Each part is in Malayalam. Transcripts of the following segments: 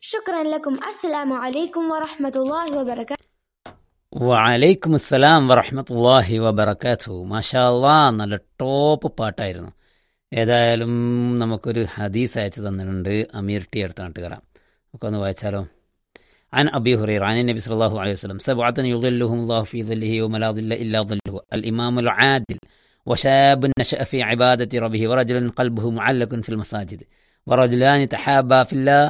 شكرا لكم السلام عليكم ورحمة الله وبركاته വലൈക്കും അസ്സലാം വറഹമത്തല്ലാഹി വബർക്കാത്തു മാഷാ അല്ലാ നല്ല ടോപ്പ് പാട്ടായിരുന്നു ഏതായാലും നമുക്കൊരു ഹദീസ് അയച്ചു തന്നിട്ടുണ്ട് അമീർ ടി അടുത്ത നാട്ടുകാര നമുക്കൊന്ന് വായിച്ചാലോ عن أبي هريرة عن النبي صلى الله عليه وسلم سبعة يظلهم الله في ظله يوم لا ظل إلا ظله الإمام العادل وشاب نشأ في عبادة ربه ورجل قلبه معلق في المساجد ورجلان تحابا في الله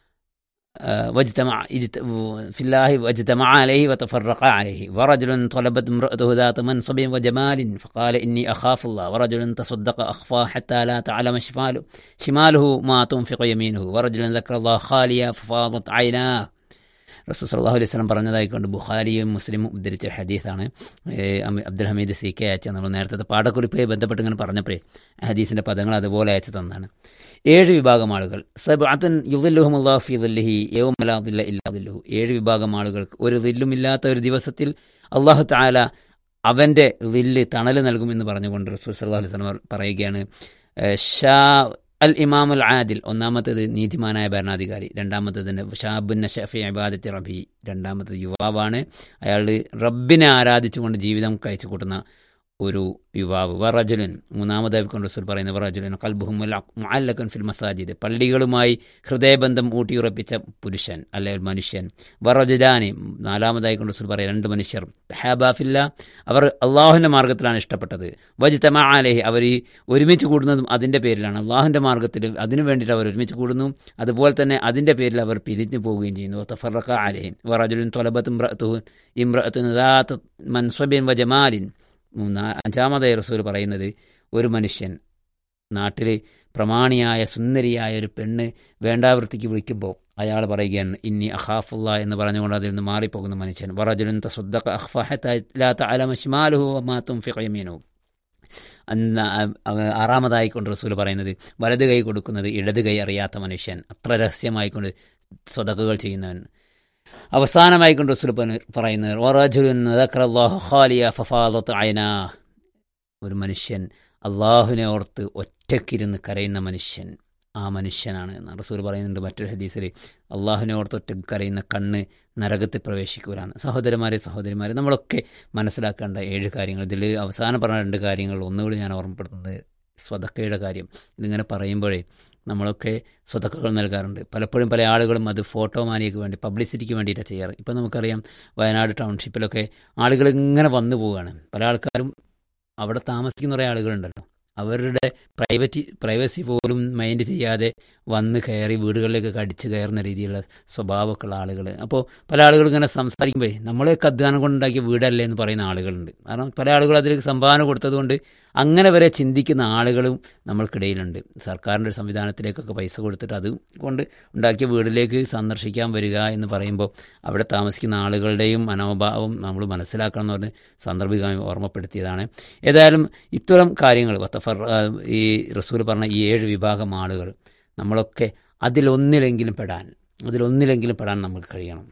آه، واجتمع اجت- في الله واجتمع عليه وتفرقا عليه ورجل طلبت امرأته ذات منصب وجمال فقال إني أخاف الله ورجل تصدق أخفى حتى لا تعلم شماله شماله ما تنفق يمينه ورجل ذكر الله خاليا ففاضت عيناه റസൂൽ സല്ലാഹു അലൈഹി സ്വലം പറഞ്ഞതായിക്കൊണ്ട് ബുഖാരിയും മുസ്ലിമും ഉദ്ധരിച്ച ഹദീസാണ് ഏഹ് അമി- അബ്ദുൽ ഹമീദ് സി കെ അയച്ച നമ്മൾ നേരത്തെ പാഠക്കുറിപ്പുമായി ബന്ധപ്പെട്ട് ഇങ്ങനെ പറഞ്ഞപ്പോഴേ ആ ഹദീസിൻ്റെ പദങ്ങൾ അതുപോലെ അയച്ചു തന്നതാണ് ഏഴ് വിഭാഗം ആളുകൾ സബഅത്തൻ യുദല്ലുഹുമുല്ലാഹു ഫീ ദുല്ലിഹി യൗമ ലാ ദില്ല ഇല്ലാ ദില്ലുഹു ഏഴ് വിഭാഗം ആളുകൾക്ക് ഒരു ദില്ലുമില്ലാത്ത ഒരു ദിവസത്തിൽ അള്ളാഹു താല അവൻ്റെ ദില്ല് തണൽ നൽകുമെന്ന് പറഞ്ഞുകൊണ്ട് റസൂൽ സല്ലാഹു അലൈഹി സ്വലം പറയുകയാണ് ഏഹ് ഷാ അൽ ഇമാം അൽ ആദിൽ ഒന്നാമത്തേത് നീതിമാനായ ഭരണാധികാരി രണ്ടാമത്തേത് ഷാബുൻ നഷഫി അബാദത്തി റബി രണ്ടാമത്തേത് യുവാവാണ് അയാൾ റബ്ബിനെ ആരാധിച്ചുകൊണ്ട് ജീവിതം കഴിച്ചു കൂട്ടുന്ന ഒരു യുവാവ് വറജുലൻ മൂന്നാമതായി കൊണ്ട് റസൂൽ പറയുന്നത് വറജുലൻ കൽബുഹും മുഅല്ലഖൻ ഫിൽ മസാജിദ് പള്ളികളുമായി ഹൃദയബന്ധം ഊട്ടിയുറപ്പിച്ച പുരുഷൻ അല്ലെങ്കിൽ മനുഷ്യൻ വറജുലാനി നാലാമതായി കൊണ്ട് റസൂൽ പറയും രണ്ട് മനുഷ്യർ ഹാബാഫില്ല അവർ അള്ളാഹുവിൻ്റെ മാർഗത്തിലാണ് ഇഷ്ടപ്പെട്ടത് വജിതമ അലേഹി അവർ ഈ ഒരുമിച്ച് കൂടുന്നതും അതിൻ്റെ പേരിലാണ് അള്ളാഹുവിൻ്റെ മാർഗത്തിൽ അതിനു വേണ്ടിയിട്ട് അവർ ഒരുമിച്ച് കൂടുന്നു അതുപോലെ തന്നെ അതിൻ്റെ പേരിൽ അവർ പിരിഞ്ഞു പോവുകയും ചെയ്യുന്നു തഫറക്ക അലഹിം വറജുലിൻ തൊലബത്ത് ഇമ്രത്തുഹുൻ ഇമ്രത്തുൻ മൻസബിൻ വ ജമാലിൻ മൂന്നാ അഞ്ചാമതായി റസൂൽ പറയുന്നത് ഒരു മനുഷ്യൻ നാട്ടിൽ പ്രമാണിയായ സുന്ദരിയായ ഒരു പെണ്ണ് വേണ്ടാവൃത്തിക്ക് വിളിക്കുമ്പോൾ അയാൾ പറയുകയാണ് ഇന്നി അഖാഫുള്ള എന്ന് പറഞ്ഞുകൊണ്ട് അതിൽ നിന്ന് മാറിപ്പോകുന്ന മനുഷ്യൻ വറജുലിൻ തസുദ്ദഖ അഖ്ഫഹത്ത അലമഷ്മാലുഹു മാത്തും ഫിഖയമീനു അന്ന് അവ- ആറാമതായിക്കൊണ്ട് റസൂൽ പറയുന്നത് വലത് കൈ കൊടുക്കുന്നത് ഇടത് കൈ അറിയാത്ത മനുഷ്യൻ അത്ര രഹസ്യമായിക്കൊണ്ട് സ്വതക്കുകൾ ചെയ്യുന്നവൻ അവസാനമായിക്കൊണ്ട് റസൂൽ പന- പറയുന്നത് വറജുലുൻ ദക്കറല്ലാഹു ഖാലിയ ഫഫാദത്ത് അയനാ ഒരു മനുഷ്യൻ അള്ളാഹുവിനെ ഓർത്ത് ഒറ്റക്കിരുന്ന് കരയുന്ന മനുഷ്യൻ ആ മനുഷ്യനാണ് എന്ന് റസൂൽ പറയുന്നുണ്ട് മറ്റൊരു ഹദീസിൽ അള്ളാഹുവിനെ ഓർത്ത് ഒറ്റ കരയുന്ന കണ്ണ് നരകത്തിൽ പ്രവേശിക്കൂലാണ് സഹോദരന്മാരെ സഹോദരിമാരെ നമ്മളൊക്കെ മനസ്സിലാക്കേണ്ട ഏഴ് കാര്യങ്ങൾ ഇതിൽ അവസാനം പറഞ്ഞ രണ്ട് കാര്യങ്ങൾ ഒന്നുകൂടി ഞാൻ ഓർമ്മപ്പെടുത്തുന്നത് സ്വതക്കയുടെ കാര്യം ഇതിങ്ങനെ പറയുമ്പോഴേ നമ്മളൊക്കെ സ്വതക്കകൾ നൽകാറുണ്ട് പലപ്പോഴും പല ആളുകളും അത് ഫോട്ടോ മാനിയക്ക് വേണ്ടി പബ്ലിസിറ്റിക്ക് വേണ്ടിയിട്ടാണ് ചെയ്യാറ് ഇപ്പം നമുക്കറിയാം വയനാട് ടൗൺഷിപ്പിലൊക്കെ ആളുകൾ ഇങ്ങനെ വന്നു പോവുകയാണ് പല ആൾക്കാരും അവിടെ താമസിക്കുന്ന കുറേ ആളുകളുണ്ടല്ലോ അവരുടെ പ്രൈവറ്റ് പ്രൈവസി പോലും മൈൻഡ് ചെയ്യാതെ വന്ന് കയറി വീടുകളിലേക്ക് കടിച്ച് കയറുന്ന രീതിയിലുള്ള സ്വഭാവമൊക്കെ ഉള്ള ആളുകൾ അപ്പോൾ പല ആളുകളും ഇങ്ങനെ സംസാരിക്കുമ്പോൾ നമ്മളെയൊക്കെ അധ്വാനം കൊണ്ടുണ്ടാക്കിയ വീടല്ലേ എന്ന് പറയുന്ന ആളുകളുണ്ട് കാരണം പല ആളുകളും അതിൽ സംഭാവന കൊടുത്തതുകൊണ്ട് അങ്ങനെ വരെ ചിന്തിക്കുന്ന ആളുകളും നമ്മൾക്കിടയിലുണ്ട് സർക്കാരിൻ്റെ ഒരു സംവിധാനത്തിലേക്കൊക്കെ പൈസ കൊടുത്തിട്ട് അത് കൊണ്ട് ഉണ്ടാക്കിയ വീട്ടിലേക്ക് സന്ദർശിക്കാൻ വരിക എന്ന് പറയുമ്പോൾ അവിടെ താമസിക്കുന്ന ആളുകളുടെയും മനോഭാവം നമ്മൾ മനസ്സിലാക്കണം എന്ന് പറഞ്ഞ് സാന്ദർഭികമായി ഓർമ്മപ്പെടുത്തിയതാണ് ഏതായാലും ഇത്തരം കാര്യങ്ങൾ വത്തഫർ ആ, ഈ റസൂൽ പറഞ്ഞ ഈ ഏഴ് വിഭാഗം ആളുകൾ നമ്മളൊക്കെ അതിലൊന്നിലെങ്കിലും പെടാൻ അതിലൊന്നിലെങ്കിലും പെടാൻ നമുക്ക് കഴിയണം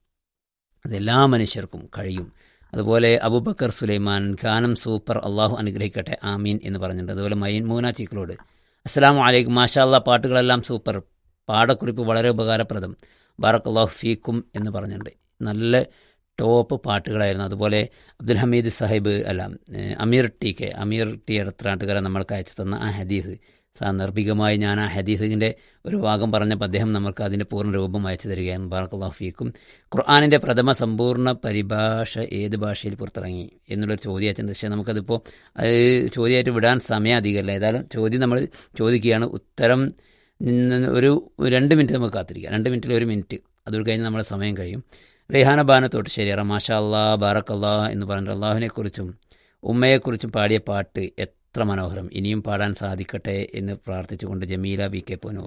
അതെല്ലാ മനുഷ്യർക്കും കഴിയും അതുപോലെ അബൂബക്കർ സുലൈമാൻ ഖാനം സൂപ്പർ അള്ളാഹു അനുഗ്രഹിക്കട്ടെ ആമീൻ എന്ന് പറഞ്ഞിട്ടുണ്ട് അതുപോലെ മൈൻ മൂന ചീക്കളോട് അസ്സാം വലൈക്കും മാഷാ അല്ലാ പാട്ടുകളെല്ലാം സൂപ്പർ പാടക്കുറിപ്പ് വളരെ ഉപകാരപ്രദം ബാറക് അള്ളാഹു ഫീക്കും എന്ന് പറഞ്ഞിട്ടുണ്ട് നല്ല ടോപ്പ് പാട്ടുകളായിരുന്നു അതുപോലെ അബ്ദുൽ ഹമീദ് സാഹിബ് അല്ല ഏഹ് Ameer T K Ameer T എടത്രാട്ടുകാരെ നമ്മൾക്ക് അയച്ചു തന്ന ആ ഹദീസ് സാന്ദർഭികമായി ഞാൻ ആ ഹദീസിൻ്റെ ഒരു ഭാഗം പറഞ്ഞപ്പോൾ അദ്ദേഹം നമുക്ക് അതിൻ്റെ പൂർണ്ണ രൂപം അയച്ചു തരികയാണ് ബാറക്കല്ലാഹു ഫീക്കും ഖുർആാനിൻ്റെ പ്രഥമ സമ്പൂർണ്ണ പരിഭാഷ ഏത് ഭാഷയിൽ പുറത്തിറങ്ങി എന്നുള്ളൊരു ചോദ്യം അയച്ചിട്ടുണ്ട് പക്ഷേ നമുക്കതിപ്പോൾ അത് ചോദ്യമായിട്ട് വിടാൻ സമയം അധികമല്ല ഏതായാലും ചോദ്യം നമ്മൾ ചോദിക്കുകയാണ് ഉത്തരം ഉം, ഒരു രണ്ട് മിനിറ്റ് നമുക്ക് കാത്തിരിക്കാം രണ്ട് മിനിറ്റിൽ ഒരു മിനിറ്റ് അതുകൊണ്ട് കഴിഞ്ഞ് നമ്മുടെ സമയം കഴിയും റെഹാന ബാനത്തോട്ട് ശരിയറ മാഷാ അല്ലാ ബാറക്കല്ലാ എന്ന് പറഞ്ഞിട്ട് അള്ളാഹുവിനെക്കുറിച്ചും ഉമ്മയെക്കുറിച്ചും പാടിയ പാട്ട് എത്ര മനോഹരം ഇനിയും പാടാൻ സാധിക്കട്ടെ എന്ന് പ്രാർത്ഥിച്ചുകൊണ്ട് ജമീല വി കെ പൂനൂർ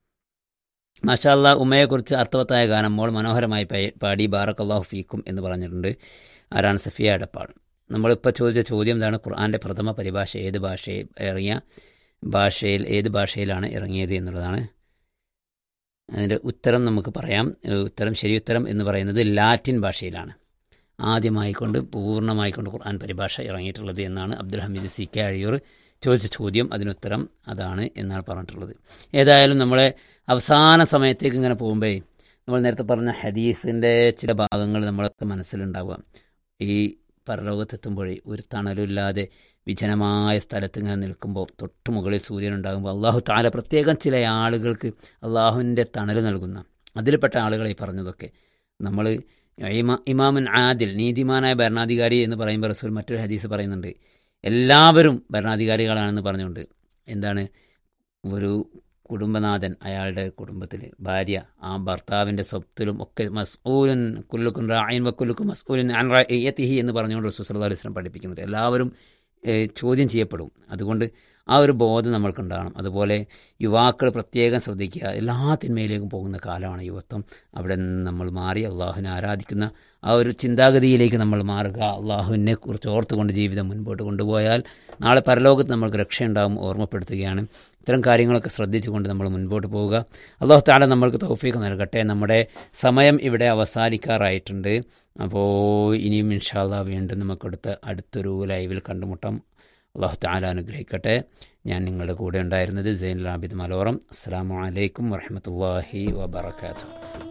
മാഷാ അല്ലാ ഉമ്മയെക്കുറിച്ച് അർത്ഥവത്തായ ഗാനം മോൾ മനോഹരമായി പയ- പാടി ബാറക്കല്ലാഹു ഫീക്കും എന്ന് പറഞ്ഞിട്ടുണ്ട് ആരാണ് സഫിയ എടപ്പാൾ നമ്മളിപ്പോൾ ചോദിച്ച ചോദ്യം എന്താണ് ഖുർആൻ്റെ പ്രഥമ പരിഭാഷ ഏത് ഭാഷയിൽ ഇറങ്ങിയ ഭാഷയിൽ ഏത് ഭാഷയിലാണ് ഇറങ്ങിയത് എന്നുള്ളതാണ് അതിൻ്റെ ഉത്തരം നമുക്ക് പറയാം ഏഹ് ഉത്തരം ശരി ഉത്തരം എന്ന് പറയുന്നത് ലാറ്റിൻ ഭാഷയിലാണ് ആദ്യമായിക്കൊണ്ട് പൂർണ്ണമായിക്കൊണ്ട് ഖുർആൻ പരിഭാഷ ഇറങ്ങിയിട്ടുള്ളത് എന്നാണ് അബ്ദുൽ ഹമീദ് സി കെ അഴിയൂർ ചോദിച്ച ചോദ്യം അതിനുത്തരം അതാണ് എന്നാണ് പറഞ്ഞിട്ടുള്ളത് ഏതായാലും നമ്മളെ അവസാന സമയത്തേക്ക് ഇങ്ങനെ പോകുമ്പോഴേ നമ്മൾ നേരത്തെ പറഞ്ഞ ഹദീസിൻ്റെ ചില ഭാഗങ്ങൾ നമ്മളൊക്കെ മനസ്സിലുണ്ടാവുക ഈ പരലോകത്തെത്തുമ്പോഴേ ഒരു തണലുമില്ലാതെ വിജനമായ സ്ഥലത്ത് ഇങ്ങനെ നിൽക്കുമ്പോൾ തൊട്ട് മുകളിൽ സൂര്യൻ ഉണ്ടാകുമ്പോൾ അള്ളാഹു താല പ്രത്യേകം ചില ആളുകൾക്ക് അള്ളാഹുവിൻ്റെ തണൽ നൽകുന്ന അതിൽപ്പെട്ട ആളുകളെ ഈ പറഞ്ഞതൊക്കെ നമ്മൾ ഇമാ ഇമാമുൻ ആദിൽ നീതിമാനായ ഭരണാധികാരി എന്ന് പറയുമ്പോൾ റസൂൽ മറ്റൊരു ഹദീസ് പറയുന്നുണ്ട് എല്ലാവരും ഭരണാധികാരികളാണെന്ന് പറഞ്ഞുകൊണ്ട് എന്താണ് ഒരു കുടുംബനാഥൻ അയാളുടെ കുടുംബത്തിൽ ഭാര്യ ആ ഭർത്താവിൻ്റെ സ്വത്തിലും ഒക്കെ മസ്ഊലൻ കുല്ലുക്കും റായൻ വക്കുല്ലുക്കും മസ്ഊലൻ അൻ റഅയ്യത്തിഹി എന്ന് പറഞ്ഞുകൊണ്ട് റസൂൽ സല്ലല്ലാഹു അലൈഹി വസല്ലം പഠിപ്പിക്കുന്നുണ്ട് എല്ലാവരും ഏഹ്, ചോദ്യം ചെയ്യപ്പെടും അതുകൊണ്ട് ആ ഒരു ബോധം നമ്മൾക്കുണ്ടാകണം അതുപോലെ യുവാക്കൾ പ്രത്യേകം ശ്രദ്ധിക്കുക എല്ലാ തിന്മയിലേക്കും പോകുന്ന കാലമാണ് യുവത്വം അവിടെ നിന്ന് നമ്മൾ മാറി അള്ളാഹുവിനെ ആരാധിക്കുന്ന ആ ഒരു ചിന്താഗതിയിലേക്ക് നമ്മൾ മാറുക അള്ളാഹുവിനെ കുറിച്ച് ഓർത്തുകൊണ്ട് ജീവിതം മുൻപോട്ട് കൊണ്ടുപോയാൽ നാളെ പരലോകത്ത് നമ്മൾക്ക് രക്ഷയുണ്ടാകും ഓർമ്മപ്പെടുത്തുകയാണ് ഇത്തരം കാര്യങ്ങളൊക്കെ ശ്രദ്ധിച്ചുകൊണ്ട് നമ്മൾ മുൻപോട്ട് പോവുക അള്ളാഹു താല നമ്മൾക്ക് തൗഫീഖ് നൽകട്ടെ നമ്മുടെ സമയം ഇവിടെ അവസാനിക്കാറായിട്ടുണ്ട് അപ്പോൾ ഇനിയും ഇൻഷാല്ല വീണ്ടും നമുക്കടുത്ത അടുത്തൊരു ലൈവിൽ കണ്ടുമുട്ടാം അള്ളാഹു താല അനുഗ്രഹിക്കട്ടെ ഞാൻ നിങ്ങളുടെ കൂടെ ഉണ്ടായിരുന്നത് സൈൻ ലാബിദ് മലോറം അസ്സാം വലൈക്കും വറഹമത്തല്ലാഹി വബർക്കാത്തു